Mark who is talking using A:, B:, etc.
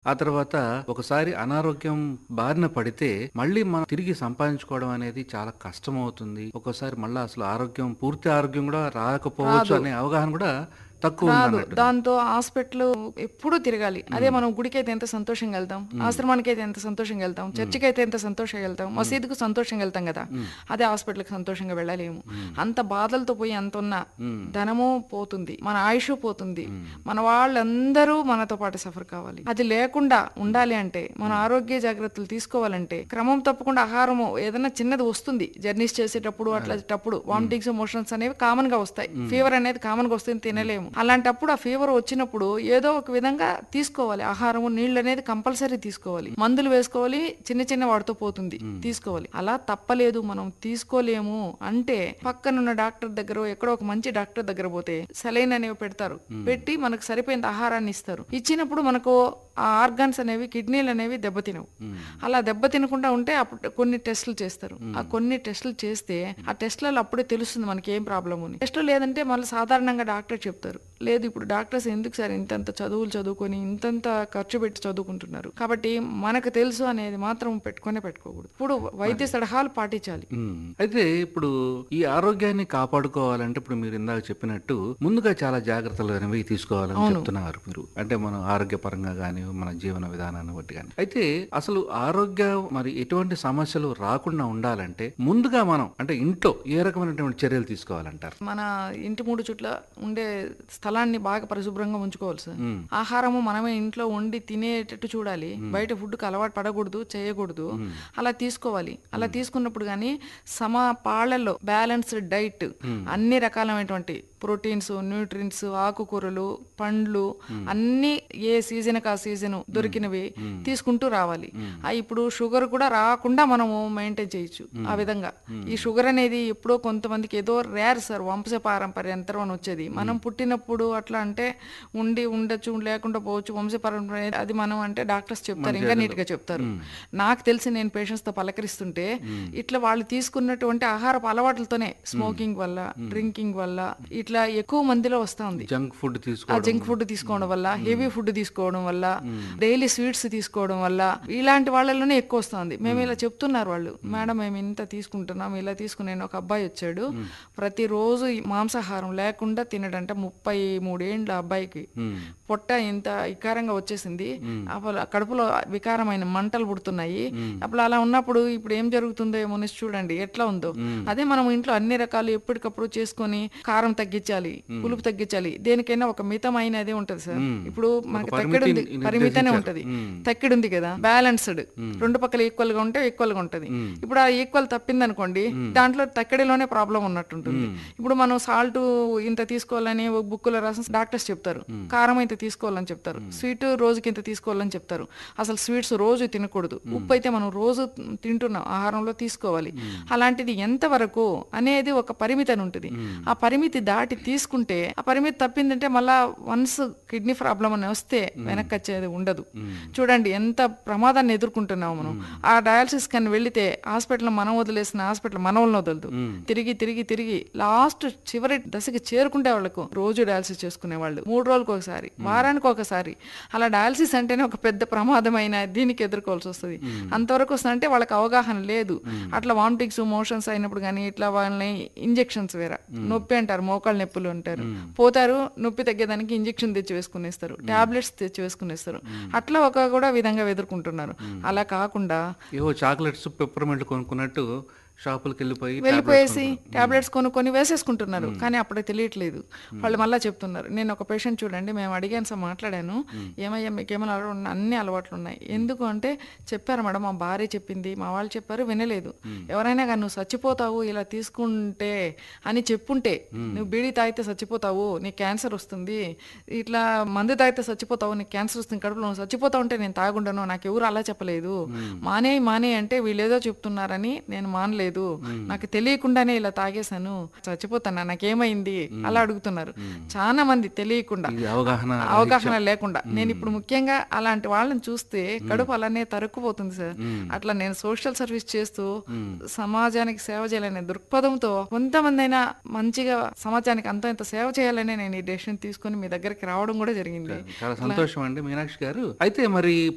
A: ఆ తర్వాత ఒకసారి అనారోగ్యం బారిన పడితే మళ్ళీ మనం తిరిగి సంపాదించుకోవడం అనేది చాలా కష్టం అవుతుంది ఒక్కోసారి మళ్ళీ అసలు ఆరోగ్యం పూర్తి ఆరోగ్యం కూడా రాకపోవచ్చు అనే అవగాహన కూడా తక్కువ ఉంది
B: రాదు
A: అన్నట్టు
B: దాంతో హాస్పిటల్ ఎప్పుడూ తిరగాలి అదే మనం గుడికి అయితే ఎంత సంతోషంగా వెళ్తాం ఆశ్రమానికి అయితే ఎంత సంతోషంగా వెళ్తాం చర్చికి అయితే ఎంత సంతోషంగా వెళ్తాం మసీదుకు సంతోషంగా వెళ్తాం కదా అదే హాస్పిటల్కి సంతోషంగా వెళ్ళలేము అంత బాధలతో పోయి అంత ఉన్న ధనము పోతుంది మన ఆయుష్ పోతుంది మన వాళ్ళందరూ మనతో పాటు సఫర్ కావాలి అది లేకుండా ఉండాలి అంటే మన ఆరోగ్య జాగ్రత్తలు తీసుకోవాలంటే క్రమం తప్పకుండా ఆహారము ఏదైనా చిన్నది వస్తుంది జర్నీస్ చేసేటప్పుడు అట్లాంటప్పుడు వామిటింగ్స్ మోషన్స్ అనేవి కామన్ గా వస్తాయి ఫీవర్ అనేది కామన్ గా వస్తుంది తినలేము అలాంటప్పుడు ఆ ఫీవర్ వచ్చినప్పుడు ఏదో ఒక విధంగా తీసుకోవాలి ఆహారము నీళ్ళు అనేది కంపల్సరీ తీసుకోవాలి మందులు వేసుకోవాలి చిన్న చిన్న వాటితో పోతుంది తీసుకోవాలి అలా తప్పలేదు మనం తీసుకోలేము అంటే పక్కనున్న డాక్టర్ దగ్గర ఎక్కడో ఒక మంచి డాక్టర్ దగ్గర పోతే సెలైన్ అనేవి పెడతారు పెట్టి మనకు సరిపోయిన ఆహారాన్ని ఇస్తారు ఇచ్చినప్పుడు మనకు ఆ ఆర్గాన్స్ అనేవి కిడ్నీలు అనేవి దెబ్బతినవు అలా దెబ్బతినకుండా ఉంటే అప్పుడు కొన్ని టెస్టులు చేస్తారు ఆ కొన్ని టెస్టులు చేస్తే ఆ టెస్టులలో అప్పుడే తెలుస్తుంది మనకి ఏం ప్రాబ్లం అని టెస్టులు లేదంటే మళ్ళీ సాధారణంగా డాక్టర్ చెప్తారు లేదు ఇప్పుడు డాక్టర్స్ ఎందుకు సార్ ఇంతంత చదువులు చదువుకొని ఇంతంత ఖర్చు పెట్టి చదువుకుంటున్నారు కాబట్టి మనకు తెలుసు అనేది మాత్రం పెట్టుకునే పెట్టుకోకూడదు ఇప్పుడు వైద్య సలహాలు పాటించాలి
A: ఉమ్. అయితే ఇప్పుడు ఈ ఆరోగ్యాన్ని కాపాడుకోవాలంటే ఇప్పుడు మీరు ఇందాక చెప్పినట్టు ముందుగా చాలా జాగ్రత్తలు అనేవి తీసుకోవాలని చెప్తున్నారు మీరు అంటే మనం ఆరోగ్యపరంగా కానీ మన జీవన విధానాన్ని బట్టి కానీ అయితే అసలు ఆరోగ్య మరి ఎటువంటి సమస్యలు రాకుండా ఉండాలంటే ముందుగా మనం అంటే ఇంట్లో ఏ రకమైనటువంటి చర్యలు తీసుకోవాలంటారు
B: మన ఇంటి మూడు చుట్ల ఉండే స్థలాన్ని బాగా పరిశుభ్రంగా ఉంచుకోవాలి సార్ ఆహారము మనమే ఇంట్లో వండి తినేటట్టు చూడాలి బయట ఫుడ్కి అలవాటు పడకూడదు చేయకూడదు అలా తీసుకోవాలి అలా తీసుకున్నప్పుడు కానీ సమ పాళ్ళలో బ్యాలెన్స్డ్ డైట్ అన్ని రకాలైనటువంటి ప్రోటీన్స్ న్యూట్రిన్స్ ఆకుకూరలు పండ్లు అన్ని ఏ సీజన్ ఆ సీజన్ దొరికినవి తీసుకుంటూ రావాలి ఆ ఇప్పుడు షుగర్ కూడా రాకుండా మనము మెయింటైన్ చేయొచ్చు ఆ విధంగా ఈ షుగర్ అనేది ఎప్పుడో కొంతమందికి ఏదో రేర్ సార్ వంశ పారంపర్యంతరం అని వచ్చేది మనం పుట్టినప్పుడు అట్లా అంటే ఉండి ఉండొచ్చు లేకుండా పోవచ్చు వంశ పారంపర్యం అనేది అది మనం అంటే డాక్టర్స్ చెప్తారు ఇంకా నీట్ గా చెప్తారు నాకు తెలిసి నేను పేషెంట్స్ తో పలకరిస్తుంటే ఇట్లా వాళ్ళు తీసుకున్నటువంటి ఆహారపు అలవాట్లతోనే స్మోకింగ్ వల్ల డ్రింకింగ్ వల్ల ఇట్లా ఎక్కువ మందిలో వస్తా ఉంది
A: జంక్ ఫుడ్
B: ఆ
A: తీసుకోవడం
B: జంక్ ఫుడ్ తీసుకోవడం వల్ల హెవీ ఫుడ్ తీసుకోవడం వల్ల డైలీ స్వీట్స్ తీసుకోవడం వల్ల ఇలాంటి వాళ్ళలోనే ఎక్కువ వస్తుంది మేము ఇలా చెప్తున్నారు వాళ్ళు మేడం మేము ఇంత తీసుకుంటున్నాం ఇలా తీసుకునే ఒక అబ్బాయి వచ్చాడు ప్రతిరోజు ఈ మాంసాహారం లేకుండా తినడంటే ముప్పై మూడేండ్ల అబ్బాయికి పొట్ట ఇంత వికారంగా వచ్చేసింది అప్పుడు కడుపులో వికారమైన మంటలు పుడుతున్నాయి అప్పుడు అలా ఉన్నప్పుడు ఇప్పుడు ఏం జరుగుతుందో ఏమో అనేసి చూడండి ఎట్లా ఉందో అదే మనం ఇంట్లో అన్ని రకాలు ఎప్పటికప్పుడు చేసుకొని కారం తగ్గించాలి పులుపు తగ్గించాలి దేనికైనా ఒక మితమైనదే ఉంటది సార్ ఇప్పుడు మనకి తక్కిడి ఉంది
A: పరిమితిని
B: పరిమితనే
A: నిర్దేశించారు.
B: ఉంటది తక్కిడి ఉంది కదా బ్యాలెన్స్డ్ రెండు పక్కల ఈక్వల్ గా ఉంటే ఈక్వల్ గా ఉంటది ఇప్పుడు ఆ ఈక్వల్ తప్పింది అనుకోండి దాంట్లో తక్కిడిలోనే ప్రాబ్లం ఉన్నట్టుంటుంది ఇప్పుడు మనం సాల్ట్ ఇంత తీసుకోవాలని ఒక బుక్కులో రాసిన డాక్టర్స్ చెప్తారు కారం ఇంత తీసుకోవాలని చెప్తారు స్వీట్ రోజుకి ఇంత తీసుకోవాలని చెప్తారు అసలు స్వీట్స్ రోజు తినకూడదు ఉప్పు అయితే మనం రోజు తింటున్నాం ఆహారంలో తీసుకోవాలి అలాంటిది ఎంత వరకు అనేది ఒక పరిమితి అని ఉంటుంది ఆ పరిమితి దాటి తీసుకుంటే ఆ పరిమితి తప్పిందంటే మళ్ళా వన్స్ కిడ్నీ ప్రాబ్లం అని వస్తే వెనక్కి వచ్చేది ఉండదు చూడండి ఎంత ప్రమాదాన్ని ఎదుర్కొంటున్నాం మనం ఆ డయాలసిస్ కానీ వెళితే హాస్పిటల్ మనం వదిలేసిన హాస్పిటల్ మనల్ని వదలదు తిరిగి తిరిగి తిరిగి లాస్ట్ చివరి దశకి చేరుకుంటే వాళ్ళకు రోజు డయాలసిస్ చేసుకునే వాళ్ళు మూడు రోజులకు ఒకసారి వారానికి ఒకసారి అలా డయాలసిస్ అంటేనే ఒక పెద్ద ప్రమాదమైన దీనికి ఎదుర్కోవాల్సి వస్తుంది అంతవరకు వస్తుందంటే వాళ్ళకి అవగాహన లేదు అట్లా వామిటింగ్స్ మోషన్స్ అయినప్పుడు కానీ ఇట్లా వాళ్ళని ఇంజెక్షన్స్ వేరే నొప్పి అంటారు మోకాళ్ళ నొప్పులు అంటారు పోతారు నొప్పి తగ్గేదానికి ఇంజెక్షన్ తెచ్చి వేసుకునేస్తారు టాబ్లెట్స్ తెచ్చి వేసుకునేస్తారు అట్లా ఒక కూడా విధంగా ఎదుర్కొంటున్నారు అలా కాకుండా
A: ఏవో చాక్లెట్స్ పెప్పర్మెంట్ కొనుక్కున్నట్టు షాపులకు వెళ్ళిపోయి
B: వెళ్ళిపోయేసి టాబ్లెట్స్ కొనుక్కొని వేసేసుకుంటున్నారు కానీ అప్పుడే తెలియట్లేదు వాళ్ళు మళ్ళీ చెప్తున్నారు నేను ఒక పేషెంట్ చూడండి మేము అడిగాను సార్ మాట్లాడాను ఏమయ్యా మీకు ఏమైనా అలవాటు ఉన్నాయి? అన్ని అలవాట్లు ఉన్నాయి ఎందుకు అంటే చెప్పారు మేడం మా భార్య చెప్పింది మా వాళ్ళు చెప్పారు వినలేదు ఎవరైనా కానీ నువ్వు చచ్చిపోతావు ఇలా తీసుకుంటే అని చెప్పుంటే నువ్వు బీడీ తాగితే చచ్చిపోతావు నీకు క్యాన్సర్ వస్తుంది ఇట్లా మందు తాగితే చచ్చిపోతావు నీకు క్యాన్సర్ వస్తుంది కడుపులో నువ్వు చచ్చిపోతావు అంటే నేను తాగుండను నాకు ఎవరు అలా చెప్పలేదు మానే మానే అంటే వీళ్ళేదో చెప్తున్నారని నేను మానలేదు నాకు తెలియకుండానే ఇలా తాగేశాను చచ్చిపోతాను నాకేమైంది అలా అడుగుతున్నారు చాలా మంది తెలియకుండా
A: ఇది అవగాహన
B: అవగాహన లేకుండా నేను ఇప్పుడు ముఖ్యంగా అలాంటి వాళ్ళని చూస్తే కడుపు అలానే తరుక్కుపోతుంది సార్ అట్లా నేను సోషల్ సర్వీస్ చేస్తూ సమాజానికి సేవ చేయాలనే దృక్పథంతో కొంతమంది అయినా మంచిగా సమాజానికి అంత ఇంత సేవ చేయాలనే నేను ఈ డెసిషన్ తీసుకొని మీ దగ్గరికి రావడం కూడా జరిగింది
A: చాలా సంతోషం అండి మీనాక్షి గారు అయితే మరి